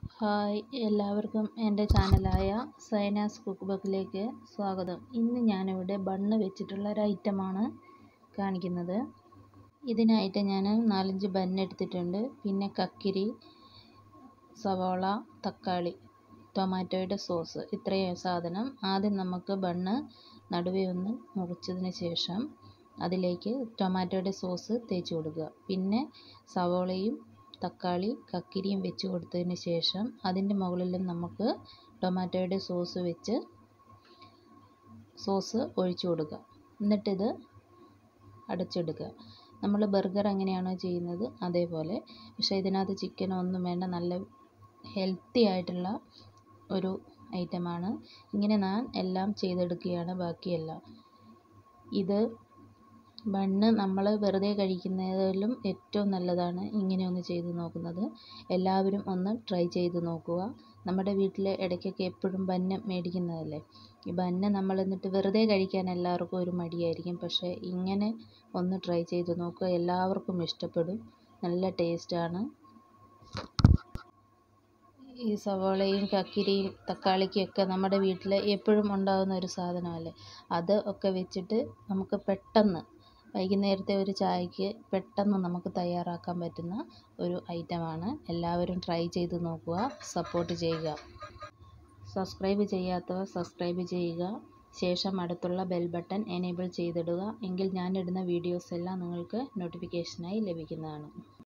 hi എല്ലാവർക്കും എൻ്റെ ചാനലായ Sainas cook ബുക്കിലേക്ക് സ്വാഗതം ഇന്ന് ഞാനിവിടെ ബണ്ണ് വെച്ചിട്ടുള്ള ഒരു ഐറ്റമാണ് കാണിക്കുന്നത് ഇതിനായിട്ട് ഞാൻ നാലഞ്ച് ബണ്ണ് എടുത്തിട്ടുണ്ട് പിന്നെ കക്കിരി സവോള തക്കാളി ടൊമാറ്റോയുടെ സോസ് ഇത്രയും സാധനം ആദ്യം നമുക്ക് ബണ്ണ് നടുവേ ഒന്ന് മുറിച്ചതിന് ശേഷം അതിലേക്ക് ടൊമാറ്റോയുടെ സോസ് തേച്ച് കൊടുക്കുക പിന്നെ സവോളയും തക്കാളി കക്കിരിയും വെച്ച് കൊടുത്തതിന് ശേഷം അതിൻ്റെ മുകളിലും നമുക്ക് ടൊമാറ്റോയുടെ സോസ് വെച്ച് സോസ് ഒഴിച്ചു കൊടുക്കുക എന്നിട്ടിത് അടച്ചെടുക്കുക നമ്മൾ ബർഗർ എങ്ങനെയാണോ ചെയ്യുന്നത് അതേപോലെ പക്ഷേ ഇതിനകത്ത് ചിക്കൻ ഒന്നും വേണ്ട നല്ല ഹെൽത്തി ആയിട്ടുള്ള ഒരു ഐറ്റമാണ് ഇങ്ങനെ ഞാൻ എല്ലാം ചെയ്തെടുക്കുകയാണ് ബാക്കിയെല്ലാം ഇത് ബണ്ണ് നമ്മൾ വെറുതെ കഴിക്കുന്നതിലും ഏറ്റവും നല്ലതാണ് ഇങ്ങനെ ഒന്ന് ചെയ്ത് നോക്കുന്നത് എല്ലാവരും ഒന്ന് ട്രൈ ചെയ്ത് നോക്കുക നമ്മുടെ വീട്ടിൽ ഇടയ്ക്കൊക്കെ എപ്പോഴും ബന്ന് മേടിക്കുന്നതല്ലേ ഈ ബന്ന് നമ്മൾ എന്നിട്ട് വെറുതെ കഴിക്കാൻ എല്ലാവർക്കും ഒരു മടിയായിരിക്കും പക്ഷേ ഇങ്ങനെ ഒന്ന് ട്രൈ ചെയ്ത് നോക്കുക എല്ലാവർക്കും ഇഷ്ടപ്പെടും നല്ല ടേസ്റ്റാണ് ഈ സവോളയും കക്കിരിയും തക്കാളിക്കൊക്കെ നമ്മുടെ വീട്ടിൽ എപ്പോഴും ഉണ്ടാകുന്ന ഒരു സാധനമല്ലേ അത് ഒക്കെ വെച്ചിട്ട് നമുക്ക് പെട്ടെന്ന് വൈകുന്നേരത്തെ ഒരു ചായക്ക് പെട്ടെന്ന് നമുക്ക് തയ്യാറാക്കാൻ പറ്റുന്ന ഒരു ഐറ്റമാണ് എല്ലാവരും ട്രൈ ചെയ്ത് നോക്കുക സപ്പോർട്ട് ചെയ്യുക സബ്സ്ക്രൈബ് ചെയ്യാത്തവർ സബ്സ്ക്രൈബ് ചെയ്യുക ശേഷം അടുത്തുള്ള ബെൽ ബട്ടൺ എനേബിൾ ചെയ്തിടുക എങ്കിൽ ഞാനിടുന്ന വീഡിയോസ് എല്ലാം നിങ്ങൾക്ക് നോട്ടിഫിക്കേഷനായി ലഭിക്കുന്നതാണ്